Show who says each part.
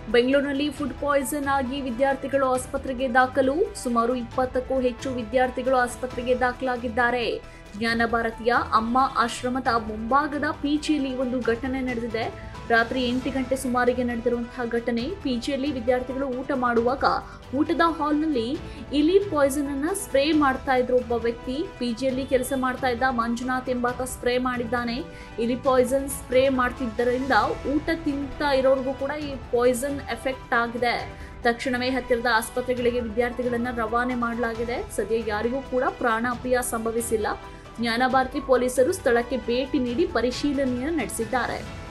Speaker 1: ಬೆಂಗಳೂರಿನಲ್ಲಿ food poison ಆಗಿ ವಿದ್ಯಾರ್ಥಿಗಳು ಆಸ್ಪತ್ರೆಗೆ ದಾಖಲು ಸುಮಾರು ಇಪ್ಪತ್ತಕ್ಕೂ ಹೆಚ್ಚು ವಿದ್ಯಾರ್ಥಿಗಳು ಆಸ್ಪತ್ರೆಗೆ ದಾಖಲಾಗಿದ್ದಾರೆ ಜ್ಞಾನ ಭಾರತೀಯ ಅಮ್ಮ ಆಶ್ರಮದ ಮುಂಭಾಗದ ಪಿಜಿಯಲ್ಲಿ ಒಂದು ಘಟನೆ ನಡೆದಿದೆ ರಾತ್ರಿ ಎಂಟು ಗಂಟೆ ಸುಮಾರಿಗೆ ನಡೆದಿರುವಂತಹ ಘಟನೆ ಪಿಜಿಯಲ್ಲಿ ವಿದ್ಯಾರ್ಥಿಗಳು ಊಟ ಮಾಡುವಾಗ ಊಟದ ಹಾಲ್ನಲ್ಲಿ ಇಲಿ ಪಾಯ್ಸನ್ ಅನ್ನ ಸ್ಪ್ರೇ ಮಾಡ್ತಾ ಇದ್ರು ಒಬ್ಬ ವ್ಯಕ್ತಿ ಪಿಜಿಯಲ್ಲಿ ಕೆಲಸ ಮಾಡ್ತಾ ಇದ್ದ ಮಂಜುನಾಥ್ ಎಂಬಾತ ಸ್ಪ್ರೇ ಮಾಡಿದ್ದಾನೆ ಇಲಿ ಪಾಯ್ಸನ್ ಸ್ಪ್ರೇ ಮಾಡ್ತಿದ್ದರಿಂದ ಊಟ ತಿಂತಾ ಇರೋರ್ಗೂ ಕೂಡ ಈ ಪಾಯ್ಸನ್ ಎಫೆಕ್ಟ್ ಆಗಿದೆ ತಕ್ಷಣವೇ ಹತ್ತಿರದ ಆಸ್ಪತ್ರೆಗಳಿಗೆ ವಿದ್ಯಾರ್ಥಿಗಳನ್ನ ರವಾನೆ ಮಾಡಲಾಗಿದೆ ಸದ್ಯ ಯಾರಿಗೂ ಕೂಡ ಪ್ರಾಣಾಪಾಯ ಸಂಭವಿಸಿಲ್ಲ ಜ್ಞಾನಭಾರತಿ ಪೊಲೀಸರು ಸ್ಥಳಕ್ಕೆ ಭೇಟಿ ನೀಡಿ ಪರಿಶೀಲನೆಯನ್ನು ನಡೆಸಿದ್ದಾರೆ